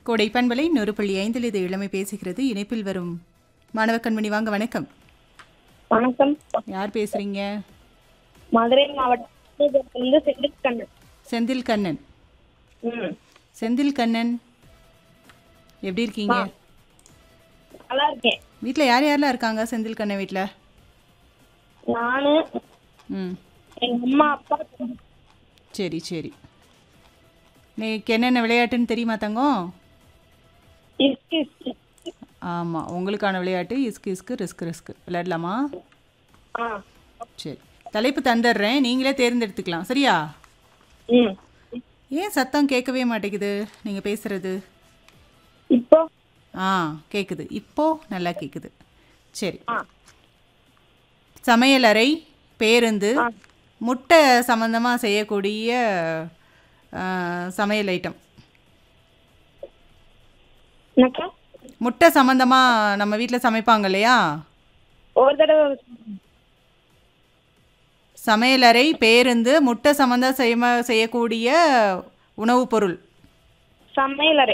கோடை பண்பலை நூறு புள்ளி ஐந்தில் இது இளமை பேசுகிறது இணைப்பில் வரும் மாணவ கண்மணி வாங்க வணக்கம் வணக்கம் யார் பேசுறீங்க மதுரை மாவட்டத்திலிருந்து செந்தில் கண்ணன் செந்தில் கண்ணன் ம் செந்தில் கண்ணன் எப்படி இருக்கீங்க நல்லா இருக்கேன் வீட்டில் யார் யாரெல்லாம் இருக்காங்க செந்தில் கண்ணன் வீட்டில் நானு ம் எங்க அம்மா அப்பா தம்பி. சரி சரி நீக்கு என்னென்ன விளையாட்டுன்னு தெரியுமா தங்கம் இஸ்கி, இஸ்கி. ஆமாம் உங்களுக்கான விளையாட்டு இஸ்கு இஸ்கு ரிஸ்க் ரிஸ்க் விளையாடலாமா ஆ சரி தலைப்பு தந்துடுறேன் நீங்களே தேர்ந்தெடுத்துக்கலாம் சரியா ம் ஏன் சத்தம் கேட்கவே மாட்டேங்குது நீங்கள் பேசுகிறது இப்போ ஆ கேட்குது இப்போ நல்லா கேட்குது சரி ஆ சமையலறை பேருந்து முட்டை சம்மந்தமாக செய்யக்கூடிய ஆ, சமையல் ஐட்டம் என்னக்கா முட்டை சம்மந்தமாக நம்ம வீட்டில் சமைப்பாங்க இல்லையா ஒரு தடவை சமையலறை பேருந்து முட்டை சம்மந்தம் செய்ய செய்யக்கூடிய உணவுப் பொருள் சமையலறை